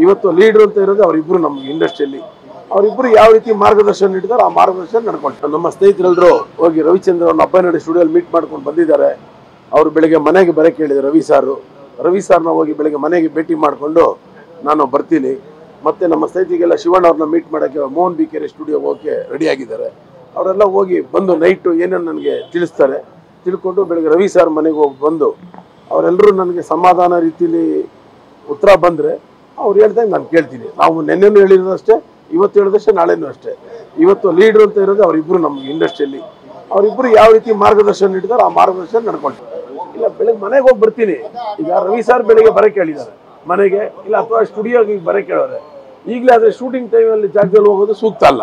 ಇವತ್ತು ಲೀಡರ್ ಅಂತ ಇರೋದು ಅವರಿಬ್ರು ನಮ್ಗೆ ಇಂಡಸ್ಟ್ರಿಯಲ್ಲಿ ಅವರಿಬ್ರು ಯಾವ ರೀತಿ ಮಾರ್ಗದರ್ಶನ ನೀಡಿದಾರೆ ಆ ಮಾರ್ಗದರ್ಶನ ನಡ್ಕೊಂಡು ನಮ್ಮ ಸ್ನೇಹಿತರೆಲ್ಲರೂ ಹೋಗಿ ರವಿಚಂದ್ರ ಅವ್ರನ್ನ ಅಬ್ಬನಹಳ್ಳಿ ಸ್ಟುಡಿಯೋಲ್ಲಿ ಮೀಟ್ ಮಾಡ್ಕೊಂಡು ಬಂದಿದ್ದಾರೆ ಅವರು ಬೆಳಿಗ್ಗೆ ಮನೆಗೆ ಬರಕ್ಕೆ ಹೇಳಿದ್ರು ರವಿ ಸಾರು ರವಿ ಸಾರ್ನ ಹೋಗಿ ಬೆಳಿಗ್ಗೆ ಮನೆಗೆ ಭೇಟಿ ಮಾಡಿಕೊಂಡು ನಾನು ಬರ್ತೀನಿ ಮತ್ತೆ ನಮ್ಮ ಸ್ನೇಹಿತರಿಗೆಲ್ಲ ಶಿವಣ್ಣ ಅವ್ರನ್ನ ಮೀಟ್ ಮಾಡೋಕ್ಕೆ ಮೋಹನ್ ಬಿ ಕೆರೆ ಸ್ಟುಡಿಯೋ ಹೋಗಕ್ಕೆ ರೆಡಿ ಆಗಿದ್ದಾರೆ ಅವರೆಲ್ಲ ಹೋಗಿ ಬಂದು ನೈಟು ಏನೇನು ನನಗೆ ತಿಳಿಸ್ತಾರೆ ತಿಳ್ಕೊಂಡು ಬೆಳಗ್ಗೆ ರವಿ ಸಾರ್ ಮನೆಗೆ ಹೋಗಿ ಬಂದು ಅವರೆಲ್ಲರೂ ನನಗೆ ಸಮಾಧಾನ ರೀತಿಲಿ ಉತ್ತರ ಬಂದರೆ ಅವ್ರು ಹೇಳ್ದಂಗೆ ನಾನು ಕೇಳ್ತೀನಿ ನಾವು ನೆನ್ನೆನೂ ಹೇಳಿರೋದಷ್ಟೇ ಇವತ್ತು ಹೇಳಿದಷ್ಟೇ ನಾಳೆನೂ ಅಷ್ಟೇ ಇವತ್ತು ಲೀಡ್ರ್ ಅಂತ ಇರೋದು ಅವರಿಬ್ರು ನಮ್ಗೆ ಇಂಡಸ್ಟ್ರಿಯಲ್ಲಿ ಅವರಿಬ್ರು ಯಾವ ರೀತಿ ಮಾರ್ಗದರ್ಶನ ನೀಡಿದಾರೆ ಆ ಮಾರ್ಗದರ್ಶನ ನಡ್ಕೊಳ್ತಾರೆ ಇಲ್ಲ ಬೆಳಗ್ಗೆ ಮನೆಗೆ ಹೋಗಿ ಬರ್ತೀನಿ ಈಗ ರವಿ ಸರ್ ಬೆಳಿಗ್ಗೆ ಬರಕ್ಕೆ ಹೇಳಿದ್ದಾರೆ ಮನೆಗೆ ಇಲ್ಲ ಅಥವಾ ಸ್ಟುಡಿಯೋಗೆ ಈಗ ಬರಕ್ಕೆ ಹೇಳೋರೆ ಈಗಲೇ ಆದರೆ ಶೂಟಿಂಗ್ ಟೈಮಲ್ಲಿ ಜಾಗದಲ್ಲಿ ಹೋಗೋದು ಸೂಕ್ತ ಅಲ್ಲ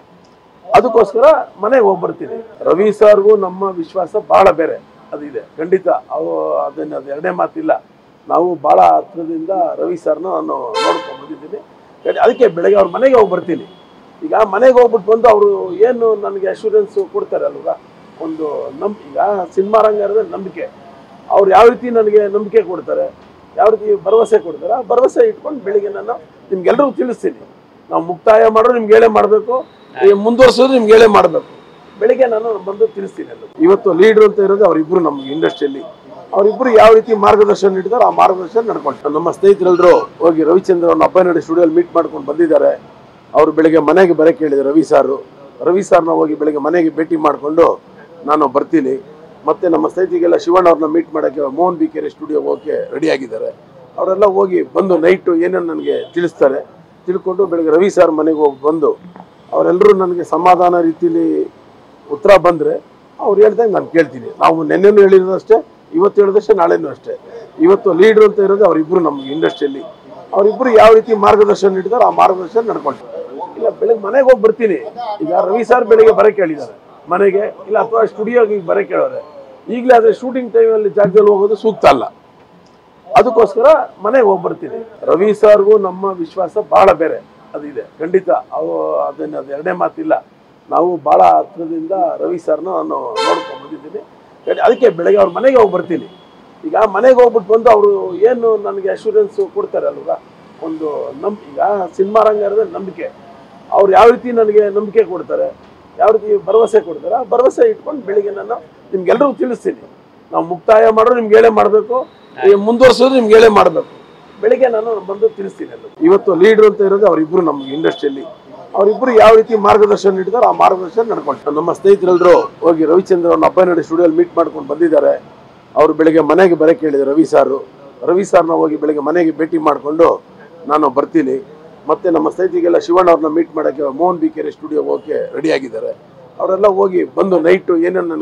ಅದಕ್ಕೋಸ್ಕರ ಮನೆಗೆ ಹೋಗಿ ಬರ್ತೀನಿ ರವಿ ಸರ್ಗೂ ನಮ್ಮ ವಿಶ್ವಾಸ ಬಹಳ ಬೇರೆ ಅದಿದೆ ಖಂಡಿತ ಅವು ಅದನ್ನ ಅದು ಎರಡನೇ ಮಾತಿಲ್ಲ ನಾವು ಬಹಳ ಹತ್ರದಿಂದ ರವಿ ಸರ್ನ ನಾನು ನೋಡ್ಕೊಂಡು ಬಂದಿದ್ದೀನಿ ಖಂಡಿ- ಅದಕ್ಕೆ ಬೆಳಗ್ಗೆ ಅವ್ರ ಮನೆಗೆ ಹೋಗಿ ಬರ್ತೀನಿ ಈಗ ಮನೆಗೆ ಹೋಗ್ಬಿಟ್ಟು ಬಂದು ಅವರು ಏನು ನನಗೆ ಅಶ್ಯೂರೆನ್ಸ್ ಕೊಡ್ತಾರೆ ಅಲ್ವಾ ಒಂದು ನಮ್ ಈಗ ಸಿನಿಮಾ ರಂಗ ಇರೋದೇ ನಂಬಿಕೆ ಅವ್ರು ಯಾವ ರೀತಿ ನನಗೆ ನಂಬಿಕೆ ಕೊಡ್ತಾರೆ ಯಾವ ರೀತಿ ಭರವಸೆ ಕೊಡ್ತಾರೆ ಆ ಭರವಸೆ ಇಟ್ಕೊಂಡು ಬೆಳಿಗ್ಗೆ ನಾನು ನಿಮ್ಗೆಲ್ರಿಗೂ ತಿಳಿಸ್ತೀನಿ ನಾವು ಮುಕ್ತಾಯ ಮಾಡೋರು ನಿಮ್ಗೆ ಹೇಳೇ ಮಾಡಬೇಕು ಮುಂದುವರ್ಸೋದು ನಿಮ್ಗೆ ಹೇಳೇ ಮಾಡಬೇಕು ಬೆಳಿಗ್ಗೆ ನಾನು ಬಂದು ತಿಳಿಸ್ತೀನಿ ಎಲ್ಲ ಇವತ್ತು ಲೀಡರ್ ಅಂತ ಇರೋದು ಅವರಿಬ್ರು ನಮ್ಗೆ ಇಂಡಸ್ಟ್ರಿಯಲ್ಲಿ ಅವರಿಬ್ರು ಯಾವ ರೀತಿ ಮಾರ್ಗದರ್ಶನ ನೀಡಿದಾರೆ ಆ ಮಾರ್ಗದರ್ಶನ ನಡ್ಕೊಂಡು ನಮ್ಮ ಸ್ನೇಹಿತರೆಲ್ಲರೂ ಹೋಗಿ ರವಿಚಂದ್ರ ಅವ್ರನ್ನ ಅಬ್ಬನಹಳ್ಳಿ ಸ್ಟುಡಿಯೋಲ್ಲಿ ಮೀಟ್ ಮಾಡ್ಕೊಂಡು ಬಂದಿದ್ದಾರೆ ಅವರು ಬೆಳಿಗ್ಗೆ ಮನೆಗೆ ಬರಕ್ಕೆ ಹೇಳಿದ್ರು ರವಿ ಸಾರು ರವಿ ಸಾರ್ನ ಹೋಗಿ ಬೆಳಿಗ್ಗೆ ಮನೆಗೆ ಭೇಟಿ ಮಾಡಿಕೊಂಡು ನಾನು ಬರ್ತೀನಿ ಮತ್ತೆ ನಮ್ಮ ಸ್ನೇಹಿತರಿಗೆಲ್ಲ ಶಿವಣ್ಣ ಅವ್ರನ್ನ ಮೀಟ್ ಮಾಡೋಕ್ಕೆ ಮೋಹನ್ ಬಿ ಕೆರೆ ಸ್ಟುಡಿಯೋ ಹೋಗಕ್ಕೆ ರೆಡಿ ಆಗಿದ್ದಾರೆ ಅವರೆಲ್ಲ ಹೋಗಿ ಬಂದು ನೈಟು ಏನೇನು ನನಗೆ ತಿಳಿಸ್ತಾರೆ ತಿಳ್ಕೊಂಡು ಬೆಳಗ್ಗೆ ರವಿ ಸಾರ್ ಮನೆಗೆ ಹೋಗಿ ಬಂದು ಅವರೆಲ್ಲರೂ ನನಗೆ ಸಮಾಧಾನ ರೀತಿಲಿ ಉತ್ತರ ಬಂದರೆ ಅವ್ರು ಹೇಳ್ದಂಗೆ ನಾನು ಕೇಳ್ತೀನಿ ನಾವು ನೆನ್ನೆನೂ ಹೇಳಿರೋದಷ್ಟೇ ಇವತ್ತು ಹೇಳಿದಷ್ಟೇ ನಾಳೆನೂ ಅಷ್ಟೇ ಇವತ್ತು ಲೀಡ್ರ್ ಅಂತ ಇರೋದು ಅವರಿಬ್ರು ನಮ್ಗೆ ಇಂಡಸ್ಟ್ರಿಯಲ್ಲಿ ಅವರಿಬ್ರು ಯಾವ ರೀತಿ ಮಾರ್ಗದರ್ಶನ ನೀಡಿದಾರೆ ಆ ಮಾರ್ಗದರ್ಶನ ನಡ್ಕೊಳ್ತಾರೆ ಇಲ್ಲ ಬೆಳಗ್ಗೆ ಮನೆಗೆ ಹೋಗಿ ಬರ್ತೀನಿ ಈಗ ರವಿ ಸರ್ ಬೆಳಿಗ್ಗೆ ಬರಕ್ಕೆ ಹೇಳಿದ್ದಾರೆ ಮನೆಗೆ ಇಲ್ಲ ಅಥವಾ ಸ್ಟುಡಿಯೋಗೆ ಈಗ ಬರಕ್ಕೆ ಹೇಳೋರೆ ಈಗಲೇ ಆದರೆ ಶೂಟಿಂಗ್ ಟೈಮಲ್ಲಿ ಜಾಗದಲ್ಲಿ ಹೋಗೋದು ಸೂಕ್ತ ಅಲ್ಲ ಅದಕ್ಕೋಸ್ಕರ ಮನೆಗೆ ಹೋಗಿ ಬರ್ತೀನಿ ರವಿ ಸರ್ಗೂ ನಮ್ಮ ವಿಶ್ವಾಸ ಬಹಳ ಬೇರೆ ಅದಿದೆ ಖಂಡಿತ ಅವು ಅದನ್ನ ಅದು ಎರಡನೇ ಮಾತಿಲ್ಲ ನಾವು ಬಹಳ ಹತ್ರದಿಂದ ರವಿ ಸರ್ನ ನಾನು ನೋಡ್ಕೊಂಡು ಬಂದಿದ್ದೀನಿ ಖಂಡಿ- ಅದಕ್ಕೆ ಬೆಳಗ್ಗೆ ಅವ್ರ ಮನೆಗೆ ಹೋಗಿ ಬರ್ತೀನಿ ಈಗ ಮನೆಗೆ ಹೋಗ್ಬಿಟ್ಟು ಬಂದು ಅವರು ಏನು ನನಗೆ ಅಶ್ಯೂರೆನ್ಸ್ ಕೊಡ್ತಾರೆ ಅಲ್ವಾ ಒಂದು ನಮ್ ಈಗ ಸಿನಿಮಾ ರಂಗ ಇರೋದೇ ನಂಬಿಕೆ ಅವ್ರು ಯಾವ ರೀತಿ ನನಗೆ ನಂಬಿಕೆ ಕೊಡ್ತಾರೆ ಯಾವ ರೀತಿ ಭರವಸೆ ಕೊಡ್ತಾರೆ ಆ ಭರವಸೆ ಇಟ್ಕೊಂಡು ಬೆಳಿಗ್ಗೆ ನಾನು ನಿಮ್ಗೆಲ್ರಿಗೂ ತಿಳಿಸ್ತೀನಿ ನಾವು ಮುಕ್ತಾಯ ಮಾಡೋರು ನಿಮ್ಗೆ ಹೇಳೇ ಮಾಡಬೇಕು ಮುಂದುವರ್ಸೋದು ನಿಮ್ಗೆ ಹೇಳೇ ಮಾಡಬೇಕು ಬೆಳಿಗ್ಗೆ ನಾನು ಬಂದು ತಿಳಿಸ್ತೀನಿ ಎಲ್ಲ ಇವತ್ತು ಲೀಡ್ರ್ ಅಂತ ಇರೋದು ಅವರಿಬ್ರು ನಮ್ಗೆ ಇಂಡಸ್ಟ್ರಿಯಲ್ಲಿ ಅವರಿಬ್ರು ಯಾವ ರೀತಿ ಮಾರ್ಗದರ್ಶನ ನೀಡಿದಾರೆ ಆ ಮಾರ್ಗದರ್ಶನ ನಡ್ಕೊಳ್ತಾರೆ ನಮ್ಮ ಸ್ನೇಹಿತರೆಲ್ಲರೂ ಹೋಗಿ ರವಿಚಂದ್ರ ಅವ್ರನ್ನ ಅಬ್ಬನಹಳ್ಳಿ ಸ್ಟುಡಿಯೋಲ್ಲಿ ಮೀಟ್ ಮಾಡ್ಕೊಂಡು ಬಂದಿದ್ದಾರೆ ಅವರು ಬೆಳಿಗ್ಗೆ ಮನೆಗೆ ಬರಕ್ಕೆ ಹೇಳಿದ್ರು ರವಿ ಸಾರು ರವಿ ಸಾರ್ನ ಹೋಗಿ ಬೆಳಿಗ್ಗೆ ಮನೆಗೆ ಭೇಟಿ ಮಾಡಿಕೊಂಡು ನಾನು ಬರ್ತೀನಿ ಮತ್ತೆ ನಮ್ಮ ಸ್ನೇಹಿತರಿಗೆಲ್ಲ ಶಿವಣ್ಣ ಅವ್ರನ್ನ ಮೀಟ್ ಮಾಡೋಕ್ಕೆ ಮೋಹನ್ ಬಿ ಕೆರೆ ಸ್ಟುಡಿಯೋ ಹೋಗಕ್ಕೆ ರೆಡಿ ಆಗಿದ್ದಾರೆ ಅವರೆಲ್ಲ ಹೋಗಿ ಬಂದು ನೈಟು ಏನೇನು